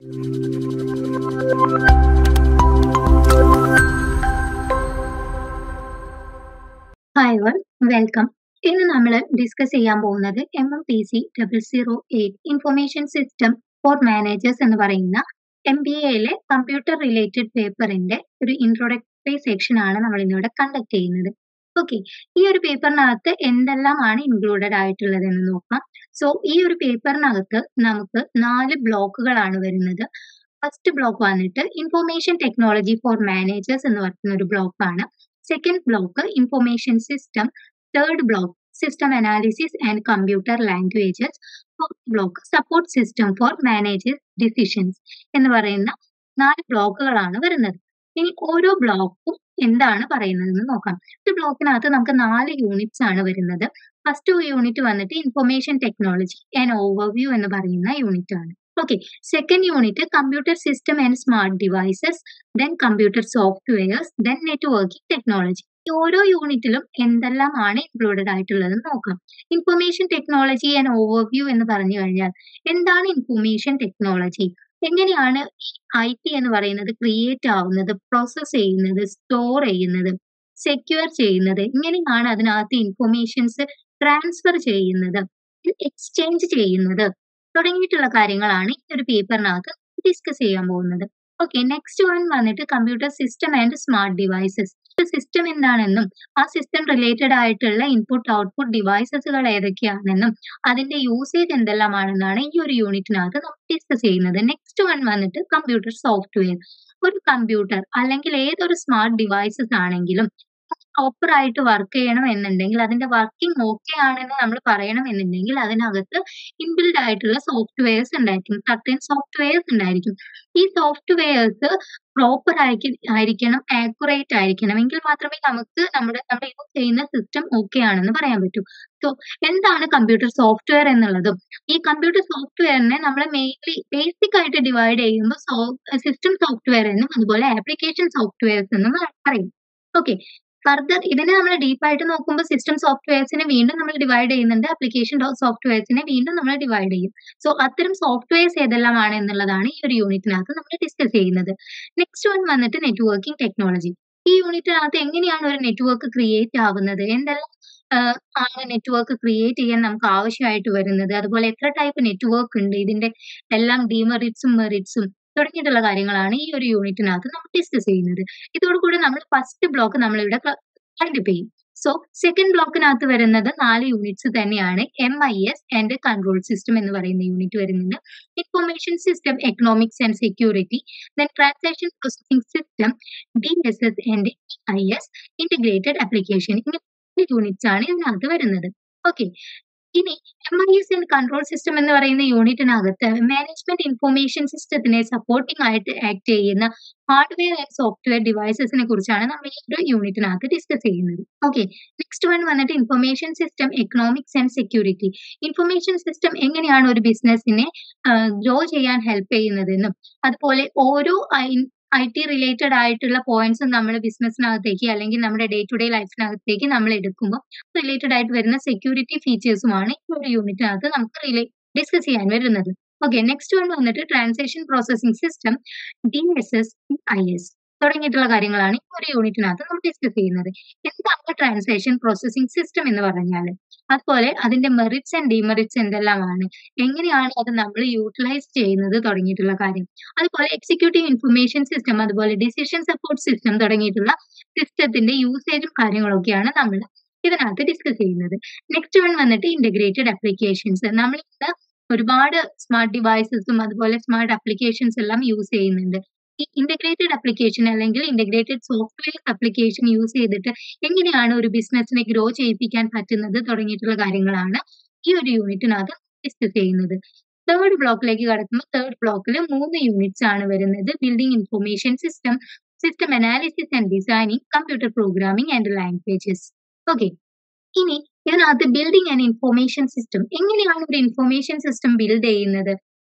hi all welcome ഇന്ന് നമ്മൾ discuss ചെയ്യാൻ പോകുന്നത് M M T C double zero eight information system for managers എന്ന് പറയുന്ന എം ബി എയിലെ കമ്പ്യൂട്ടർ റിലേറ്റഡ് പേപ്പറിന്റെ ഒരു ഇൻട്രൊഡക്ടറി സെക്ഷൻ ആണ് നമ്മൾ ഇന്നിവിടെ കണ്ടക്ട് ചെയ്യുന്നത് ഓക്കെ ഈ ഒരു പേപ്പറിനകത്ത് എന്തെല്ലാമാണ് ഇൻക്ലൂഡഡ് ആയിട്ടുള്ളത് എന്ന് നോക്കാം സോ ഈ ഒരു പേപ്പറിനകത്ത് നമുക്ക് നാല് ബ്ലോക്കുകളാണ് വരുന്നത് ഫസ്റ്റ് ബ്ലോക്ക് വന്നിട്ട് ഇൻഫർമേഷൻ ടെക്നോളജി ഫോർ മാനേജേഴ്സ് എന്ന് പറയുന്ന ഒരു ബ്ലോക്കാണ് second block information system third block system analysis and computer languages fourth block support system for managers decisions എന്ന് പറയുന്ന നാല് ബ്ലോക്കുകളാണ് വരുന്നത് ഇനി ഓരോ ബ്ലോക്കും എന്താണ് പറയുന്നതെന്ന് നോക്കാം ഒരു ബ്ലോക്കിനകത്ത് നമുക്ക് നാല് യൂണിറ്റ്സ് ആണ് വരുന്നത് ഫസ്റ്റ് യൂണിറ്റ് വന്നിട്ട് ഇൻഫർമേഷൻ ടെക്നോളജി ആൻഡ് ഓവർവ്യൂ എന്ന് പറയുന്ന യൂണിറ്റ് ആണ് okay second unit computer system and smart devices then computer softwares then networking technology ഈ ഓരോ യൂണിറ്റിലും എന്തെല്ലാമാണ് ഇൻക്ലൂഡഡ് ആയിട്ടുള്ളത് നോക്കാം ഇൻഫർമേഷൻ ടെക്നോളജി ആൻഡ് ഓവർവ്യൂ എന്ന് പറഞ്ഞു കഴിഞ്ഞാൽ എന്താണ് ഇൻഫർമേഷൻ ടെക്നോളജി എങ്ങനെയാണ് ഈ ഐ ടി എന്ന് പറയുന്നത് ക്രിയേറ്റ് ആവുന്നത് പ്രോസസ് ചെയ്യുന്നത് സ്റ്റോർ ചെയ്യുന്നത് സെക്യൂർ ചെയ്യുന്നത് എങ്ങനെയാണ് അതിനകത്ത് ഇൻഫർമേഷൻസ് ട്രാൻസ്ഫർ ചെയ്യുന്നത് എക്സ്ചേഞ്ച് ചെയ്യുന്നത് തുടങ്ങിയിട്ടുള്ള കാര്യങ്ങളാണ് ഈ ഒരു പേപ്പറിനകത്ത് ഡിസ്കസ് ചെയ്യാൻ പോകുന്നത് ഓക്കെ നെക്സ്റ്റ് വൺ വന്നിട്ട് computer system and smart devices system എന്താണെന്നും ആ സിസ്റ്റം റിലേറ്റഡ് ആയിട്ടുള്ള ഇൻപുട്ട് ഔട്ട്പുട്ട് ഡിവൈസസുകൾ ഏതൊക്കെയാണെന്നും അതിന്റെ യൂസേജ് എന്തെല്ലാമാണെന്നാണ് ഈ ഒരു യൂണിറ്റിനകത്ത് നമ്മൾ ഡിസ്കസ് ചെയ്യുന്നത് നെക്സ്റ്റ് വൺ വന്നിട്ട് കമ്പ്യൂട്ടർ സോഫ്റ്റ്വെയർ ഒരു കമ്പ്യൂട്ടർ അല്ലെങ്കിൽ ഏതൊരു സ്മാർട്ട് ഡിവൈസസ് ആണെങ്കിലും പ്രോപ്പർ ആയിട്ട് വർക്ക് ചെയ്യണം എന്നുണ്ടെങ്കിൽ അതിന്റെ വർക്കിംഗ് ഓക്കെ ആണെന്ന് നമ്മൾ പറയണം എന്നുണ്ടെങ്കിൽ അതിനകത്ത് ഇൻബിൽഡ് ആയിട്ടുള്ള സോഫ്റ്റ്വെയർസ് ഉണ്ടായിരിക്കും സർട്ടൻ സോഫ്റ്റ്വെയർസ് ഉണ്ടായിരിക്കും ഈ സോഫ്റ്റ്വെയർസ് പ്രോപ്പർ ആയിരിക്കണം ആക്യുറേറ്റ് ആയിരിക്കണം എങ്കിൽ മാത്രമേ നമുക്ക് നമ്മുടെ നമ്മൾ യൂസ് ചെയ്യുന്ന സിസ്റ്റം ഓക്കെ ആണെന്ന് പറയാൻ പറ്റൂ സോ എന്താണ് കമ്പ്യൂട്ടർ സോഫ്റ്റ്വെയർ എന്നുള്ളതും ഈ കമ്പ്യൂട്ടർ സോഫ്റ്റ്വെയറിനെ നമ്മൾ മെയിൻലി ബേസിക് ആയിട്ട് ഡിവൈഡ് ചെയ്യുമ്പോൾ സിസ്റ്റം സോഫ്റ്റ്വെയർ എന്നും അതുപോലെ ആപ്ലിക്കേഷൻ സോഫ്റ്റ്വെയർസ് എന്നും പറയും ഓക്കെ ഫർദർ ഇതിനെ നമ്മൾ ഡീപ്പായിട്ട് നോക്കുമ്പോൾ സിസ്റ്റം സോഫ്റ്റ്വെയർസിനെ വീണ്ടും നമ്മൾ ഡിവൈഡ് ചെയ്യുന്നുണ്ട് ആപ്ലിക്കേഷൻ സോഫ്റ്റ്വെയർസിനെ വീണ്ടും നമ്മൾ ഡിവൈഡ് ചെയ്യും സോ അത്തരം സോഫ്റ്റ്വെയർസ് ഏതെല്ലാമാണ് എന്നുള്ളതാണ് ഈ ഒരു യൂണിറ്റിനകത്ത് നമ്മൾ ഡിസ്കസ് ചെയ്യുന്നത് നെക്സ്റ്റ് വൺ വന്നിട്ട് നെറ്റ്വർക്കിംഗ് ടെക്നോളജി ഈ യൂണിറ്റിനകത്ത് എങ്ങനെയാണ് ഒരു നെറ്റ്വർക്ക് ക്രിയേറ്റ് ആവുന്നത് എന്തെല്ലാം ആണ് നെറ്റ്വർക്ക് ക്രിയേറ്റ് ചെയ്യാൻ നമുക്ക് ആവശ്യമായിട്ട് വരുന്നത് അതുപോലെ എത്ര ടൈപ്പ് നെറ്റ്വർക്ക് ഉണ്ട് ഇതിന്റെ എല്ലാം ഡിമെറിറ്റ്സും മെറിറ്റ്സും തുടങ്ങിയിട്ടുള്ള കാര്യങ്ങളാണ് ഈ ഒരു യൂണിറ്റിനകത്ത് നമ്മൾ ഡിസ്കസ് ചെയ്യുന്നത് ഇതോടുകൂടി നമ്മൾ ഫസ്റ്റ് ബ്ലോക്ക് നമ്മളിവിടെ വൈൻഡപ്പ് ചെയ്യും സോ സെക്കൻഡ് ബ്ലോക്കിനകത്ത് വരുന്നത് നാല് യൂണിറ്റ്സ് തന്നെയാണ് M I S and control system എന്ന് പറയുന്ന യൂണിറ്റ് വരുന്നുണ്ട് information system economics and security then transaction processing system D S S and I S integrated application ഇങ്ങനെ യൂണിറ്റ്സ് ആണ് ഇതിനകത്ത് വരുന്നത് ഓക്കെ ഇനി M I S and control system എന്ന് പറയുന്ന യൂണിറ്റിനകത്ത് മാനേജ്മെന്റ് ഇൻഫർമേഷൻ സിസ്റ്റത്തിനെ സപ്പോർട്ടിംഗ് ആയിട്ട് ആക്ട് ചെയ്യുന്ന ഹാർഡ്വെയർ ആൻഡ് സോഫ്റ്റ്വെയർ ഡിവൈസസിനെ കുറിച്ചാണ് നമ്മൾ ഈ ഒരു യൂണിറ്റിനകത്ത് ഡിസ്കസ് ചെയ്യുന്നത് ഓക്കെ നെക്സ്റ്റ് വൺ വന്നിട്ട് information system economics and security information system എങ്ങനെയാണ് ഒരു ബിസിനസ്സിനെ ഗ്രോ ചെയ്യാൻ ഹെൽപ്പ് ചെയ്യുന്നതെന്നും അതുപോലെ ഓരോ ഐ ടി റിലേറ്റഡ് ആയിട്ടുള്ള പോയിന്റ്സ് നമ്മൾ ബിസിനസ്സിനകത്തേക്ക് അല്ലെങ്കിൽ നമ്മുടെ ഡേ ടു ഡേ ലൈഫിനകത്തേക്ക് നമ്മൾ എടുക്കുമ്പോൾ റിലേറ്റഡ് ആയിട്ട് വരുന്ന സെക്യൂരിറ്റി ഫീച്ചേഴ്സുമാണ് ഈ ഒരു യൂണിറ്റിനകത്ത് നമുക്ക് റിലേ ഡിസ്കസ് ചെയ്യാൻ വരുന്നത് ഓക്കെ നെക്സ്റ്റ് വൺ വന്നിട്ട് transaction processing system D S S I S തുടങ്ങിയിട്ടുള്ള കാര്യങ്ങളാണ് ഈ ഒരു യൂണിറ്റിനകത്ത് നമ്മൾ ഡിസ്കസ് ചെയ്യുന്നത് എന്താണ് ട്രാൻസാക്ഷൻ പ്രോസസിംഗ് സിസ്റ്റം എന്ന് പറഞ്ഞാൽ അതുപോലെ അതിന്റെ മെറിറ്റ്സ് ആൻഡ് ഡിമെറിറ്റ്സ് എന്തെല്ലാമാണ് എങ്ങനെയാണ് അത് നമ്മൾ യൂട്ടിലൈസ് ചെയ്യുന്നത് തുടങ്ങിയിട്ടുള്ള കാര്യം അതുപോലെ എക്സിക്യൂട്ടീവ് ഇൻഫർമേഷൻ സിസ്റ്റം അതുപോലെ ഡിസിഷൻ സപ്പോർട്ട് സിസ്റ്റം തുടങ്ങിയിട്ടുള്ള സിസ്റ്റത്തിന്റെ യൂസേജും കാര്യങ്ങളൊക്കെയാണ് നമ്മൾ ഇതിനകത്ത് ഡിസ്കസ് ചെയ്യുന്നത് നെക്സ്റ്റ് വൺ വന്നിട്ട് ഇന്റഗ്രേറ്റഡ് ആപ്ലിക്കേഷൻസ് നമ്മൾ ഇന്ന് ഒരുപാട് സ്മാർട്ട് ഡിവൈസസും അതുപോലെ സ്മാർട്ട് ആപ്ലിക്കേഷൻസ് എല്ലാം യൂസ് ചെയ്യുന്നുണ്ട് ഈ ഇന്റഗ്രേറ്റഡ് ആപ്ലിക്കേഷൻ അല്ലെങ്കിൽ ഇന്റഗ്രേറ്റഡ് സോഫ്റ്റ്വെയർ ആപ്ലിക്കേഷൻ യൂസ് ചെയ്തിട്ട് എങ്ങനെയാണ് ഒരു ബിസിനസ്സിനെ ഗ്രോ ചെയ്യിപ്പിക്കാൻ പറ്റുന്നത് തുടങ്ങിയിട്ടുള്ള കാര്യങ്ങളാണ് ഈ ഒരു യൂണിറ്റിനകത്ത് ഡിസ്കസ് ചെയ്യുന്നത് തേർഡ് ബ്ലോക്കിലേക്ക് കടക്കുമ്പോൾ തേർഡ് ബ്ലോക്കിൽ മൂന്ന് യൂണിറ്റ്സ് ആണ് വരുന്നത് building information system system analysis and designing computer programming and languages okay ഇനി ഇതിനകത്ത് ബിൽഡിംഗ് ആൻഡ് ഇൻഫർമേഷൻ സിസ്റ്റം എങ്ങനെയാണ് ഒരു ഇൻഫർമേഷൻ സിസ്റ്റം ബിൽഡ് ചെയ്യുന്നത്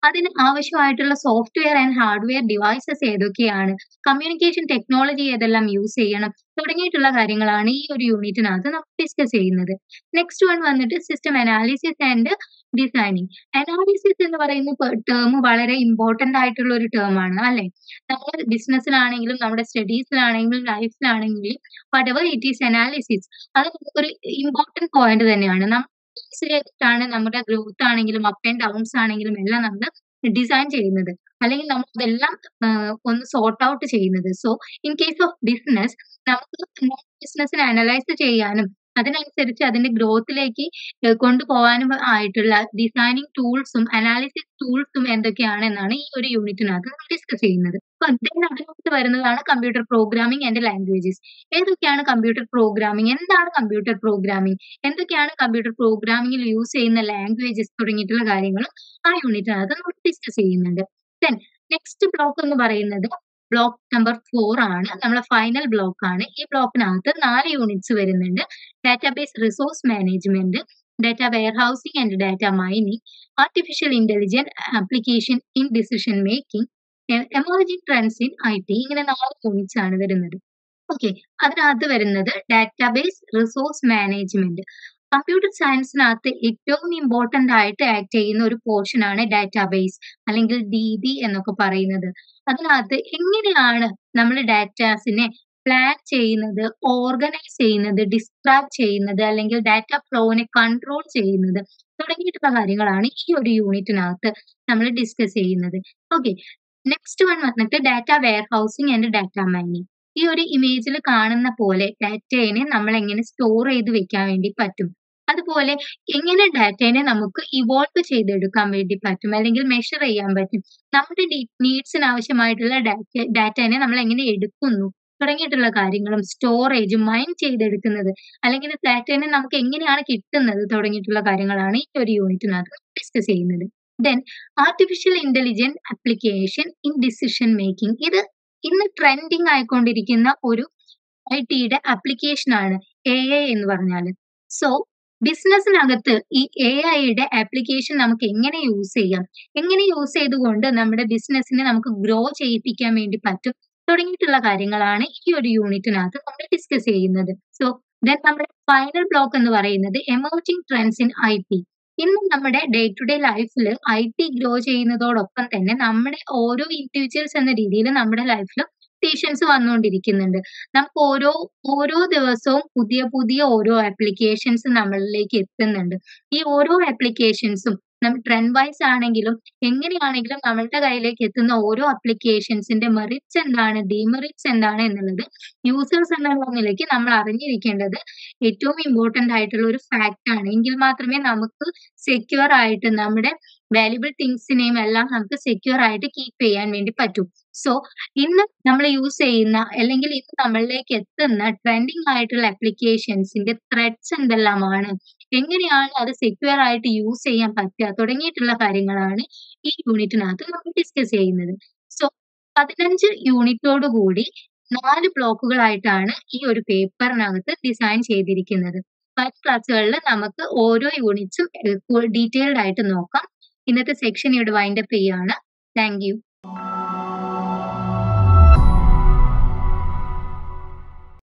അതിന് ആവശ്യമായിട്ടുള്ള സോഫ്റ്റ്വെയർ ആൻഡ് ഹാർഡ്വെയർ ഡിവൈസസ് ഏതൊക്കെയാണ് കമ്മ്യൂണിക്കേഷൻ ടെക്നോളജി ഏതെല്ലാം യൂസ് ചെയ്യണം തുടങ്ങിയിട്ടുള്ള കാര്യങ്ങളാണ് ഈ ഒരു യൂണിറ്റിനകത്ത് നമ്മൾ ഡിസ്കസ് ചെയ്യുന്നത് നെക്സ്റ്റ് വൺ വന്നിട്ട് system analysis and designing analysis എന്ന് പറയുന്ന ടേം വളരെ ഇമ്പോർട്ടന്റ് ആയിട്ടുള്ള ഒരു ടേം ആണ് അല്ലെ നമ്മൾ ബിസിനസ്സിലാണെങ്കിലും നമ്മുടെ സ്റ്റഡീസിലാണെങ്കിലും ലൈഫിലാണെങ്കിലും വട്ട് ഇറ്റ് ഈസ് അനാലിസിസ് അത് നമുക്കൊരു ഇമ്പോർട്ടന്റ് പോയിന്റ് തന്നെയാണ് നമ്മൾ ചെയ്തിട്ടാണ് നമ്മുടെ ഗ്രോത്ത് ആണെങ്കിലും അപ്പ് ആൻഡ് ഡൗൺസ് ആണെങ്കിലും എല്ലാം നമ്മൾ ഡിസൈൻ ചെയ്യുന്നത് അല്ലെങ്കിൽ നമ്മൾ അതെല്ലാം ഒന്ന് സോർട്ട് ഔട്ട് ചെയ്യുന്നത് so in case of business നമുക്ക് ബിസിനസ്സിനെ അനലൈസ് ചെയ്യാനും അതിനനുസരിച്ച് അതിന്റെ ഗ്രോത്തിലേക്ക് കൊണ്ടുപോകാനും ആയിട്ടുള്ള ഡിസൈനിങ് ടൂൾസും അനാലിസിസ് ടൂൾസും എന്തൊക്കെയാണ് എന്നാണ് ഈ ഒരു യൂണിറ്റിനകത്ത് നമ്മൾ ഡിസ്കസ് ചെയ്യുന്നത് അപ്പൊ അതിനകത്ത് വരുന്നതാണ് കമ്പ്യൂട്ടർ പ്രോഗ്രാമിംഗ് ആൻഡ് ലാംഗ്വേജസ് ഏതൊക്കെയാണ് കമ്പ്യൂട്ടർ പ്രോഗ്രാമിംഗ് എന്താണ് കമ്പ്യൂട്ടർ പ്രോഗ്രാമിംഗ് എന്തൊക്കെയാണ് കമ്പ്യൂട്ടർ പ്രോഗ്രാമിംഗിൽ യൂസ് ചെയ്യുന്ന ലാംഗ്വേജസ് തുടങ്ങിയിട്ടുള്ള കാര്യങ്ങളും ആ യൂണിറ്റിനകത്ത് നമ്മൾ ഡിസ്കസ് ചെയ്യുന്നുണ്ട് ദെൻ നെക്സ്റ്റ് ബ്ലോക്ക് എന്ന് പറയുന്നത് ബ്ലോക്ക് നമ്പർ ഫോർ ആണ് നമ്മളെ ഫൈനൽ ബ്ലോക്ക് ആണ് ഈ ബ്ലോക്കിനകത്ത് നാല് യൂണിറ്റ്സ് വരുന്നുണ്ട് database resource management data warehousing and data mining artificial intelligence application in decision making emerging trends in I T ഇങ്ങനെ നാല് യൂണിറ്റ്സ് ആണ് വരുന്നത് ഓക്കെ അതിനകത്ത് വരുന്നത് ഡാറ്റാബേസ് റിസോഴ്സ് മാനേജ്മെന്റ് കമ്പ്യൂട്ടർ സയൻസിനകത്ത് ഏറ്റവും ഇമ്പോർട്ടന്റ് ആയിട്ട് ആക്ട് ചെയ്യുന്ന ഒരു പോർഷൻ ആണ് ഡാറ്റാബേസ് അല്ലെങ്കിൽ ഡി ബി എന്നൊക്കെ പറയുന്നത് അതിനകത്ത് എങ്ങനെയാണ് നമ്മൾ ഡാറ്റാസിനെ പ്ലാൻ ചെയ്യുന്നത് ഓർഗനൈസ് ചെയ്യുന്നത് ഡിസ്ക്രൈബ് ചെയ്യുന്നത് അല്ലെങ്കിൽ ഡാറ്റ ഫ്ലോനെ കൺട്രോൾ ചെയ്യുന്നത് തുടങ്ങിയിട്ടുള്ള കാര്യങ്ങളാണ് ഈ ഒരു യൂണിറ്റിനകത്ത് നമ്മൾ ഡിസ്കസ് ചെയ്യുന്നത് ഓക്കെ നെക്സ്റ്റ് വൺ വന്നിട്ട് data warehousing and data mining ഈ ഒരു ഇമേജിൽ കാണുന്ന പോലെ ഡാറ്റയെ നമ്മൾ എങ്ങനെ സ്റ്റോർ ചെയ്ത് വെക്കാൻ വേണ്ടി പറ്റും അതുപോലെ എങ്ങനെ ഡാറ്റയെ നമുക്ക് ഇവോൾവ് ചെയ്തെടുക്കാൻ വേണ്ടി പറ്റും അല്ലെങ്കിൽ മെഷർ ചെയ്യാൻ പറ്റും നമ്മുടെ നീഡ്സിന് ആവശ്യമായിട്ടുള്ള ഡാറ്റ ഡാറ്റയെ നമ്മൾ എങ്ങനെ എടുക്കുന്നു തുടങ്ങിയിട്ടുള്ള കാര്യങ്ങളും സ്റ്റോറേജും മൈൻ ചെയ്തെടുക്കുന്നത് അല്ലെങ്കിൽ ഡാറ്റയെ നമുക്ക് എങ്ങനെയാണ് കിട്ടുന്നത് തുടങ്ങിയിട്ടുള്ള കാര്യങ്ങളാണ് ഈ ഒരു യൂണിറ്റിനകത്ത് ഡിസ്കസ് ചെയ്യുന്നത് then artificial intelligence application in decision making ഇത് ഇന്ന് ട്രെൻഡിങ് ആയിക്കൊണ്ടിരിക്കുന്ന ഒരു ഐ ടിയുടെ ആപ്ലിക്കേഷൻ ആണ് എ ഐ എന്ന് പറഞ്ഞാൽ സോ ബിസിനസ്സിനകത്ത് ഈ എ ഐയുടെ ആപ്ലിക്കേഷൻ നമുക്ക് എങ്ങനെ യൂസ് ചെയ്യാം എങ്ങനെ യൂസ് ചെയ്തുകൊണ്ട് നമ്മുടെ ബിസിനസ്സിനെ നമുക്ക് ഗ്രോ ചെയ്യിപ്പിക്കാൻ വേണ്ടി പറ്റും തുടങ്ങിയിട്ടുള്ള കാര്യങ്ങളാണ് ഈ ഒരു യൂണിറ്റിനകത്ത് നമ്മൾ ഡിസ്കസ് ചെയ്യുന്നത് സോ ദെൻ നമ്മുടെ ഫൈനൽ ബ്ലോക്ക് എന്ന് പറയുന്നത് emerging trends in I T ഇന്ന് നമ്മുടെ ഡേ ടു ഡേ ലൈഫിൽ ഐ ടി ഗ്രോ ചെയ്യുന്നതോടൊപ്പം തന്നെ നമ്മുടെ ഓരോ ഇൻഡിവിജ്വൽസ് എന്ന രീതിയിൽ നമ്മുടെ ലൈഫിൽ സ്റ്റേഷൻസ് വന്നുകൊണ്ടിരിക്കുന്നുണ്ട് നമുക്ക് ഓരോ ഓരോ ദിവസവും പുതിയ പുതിയ ഓരോ ആപ്ലിക്കേഷൻസ് നമ്മളിലേക്ക് എത്തുന്നുണ്ട് ഈ ഓരോ ആപ്ലിക്കേഷൻസും നമ്മൾ ട്രെൻഡ് വൈസ് ആണെങ്കിലും എങ്ങനെയാണെങ്കിലും നമ്മളുടെ കയ്യിലേക്ക് എത്തുന്ന ഓരോ ആപ്ലിക്കേഷൻസിന്റെ മെറിറ്റ്സ് എന്താണ് ഡിമെറിറ്റ്സ് എന്താണ് എന്നുള്ളത് യൂസേഴ്സ് എന്നുള്ള നിലയ്ക്ക് നമ്മൾ അറിഞ്ഞിരിക്കേണ്ടത് ഏറ്റവും ഇമ്പോർട്ടന്റ് ആയിട്ടുള്ള ഒരു ഫാക്ട് ആണ് എങ്കിൽ മാത്രമേ നമുക്ക് സെക്യൂർ ആയിട്ട് നമ്മുടെ വാല്യുബിൾ തിങ്സിനെയും എല്ലാം നമുക്ക് സെക്യൂർ ആയിട്ട് കീപ്പ് ചെയ്യാൻ വേണ്ടി പറ്റും സോ ഇന്ന് നമ്മൾ യൂസ് ചെയ്യുന്ന അല്ലെങ്കിൽ ഇന്ന് നമ്മളിലേക്ക് എത്തുന്ന ട്രെൻഡിങ് ആയിട്ടുള്ള ആപ്ലിക്കേഷൻസിന്റെ ത്രെഡ്സ് എന്തെല്ലാമാണ് എങ്ങനെയാണ് അത് സെക്യൂർ ആയിട്ട് യൂസ് ചെയ്യാൻ പറ്റുക തുടങ്ങിയിട്ടുള്ള കാര്യങ്ങളാണ് ഈ യൂണിറ്റിനകത്ത് നമ്മൾ ഡിസ്കസ് ചെയ്യുന്നത് സോ പതിനഞ്ച് യൂണിറ്റോട് കൂടി നാല് ബ്ലോക്കുകളായിട്ടാണ് ഈ ഒരു പേപ്പറിനകത്ത് ഡിസൈൻ ചെയ്തിരിക്കുന്നത് വരും ക്ലാസ്സുകളിൽ നമുക്ക് ഓരോ യൂണിറ്റ്സും ഡീറ്റെയിൽഡ് ആയിട്ട് നോക്കാം ഇന്നത്തെ സെക്ഷൻ ഇവിടെ വൈൻഡപ്പ് ചെയ്യാണ് താങ്ക് യു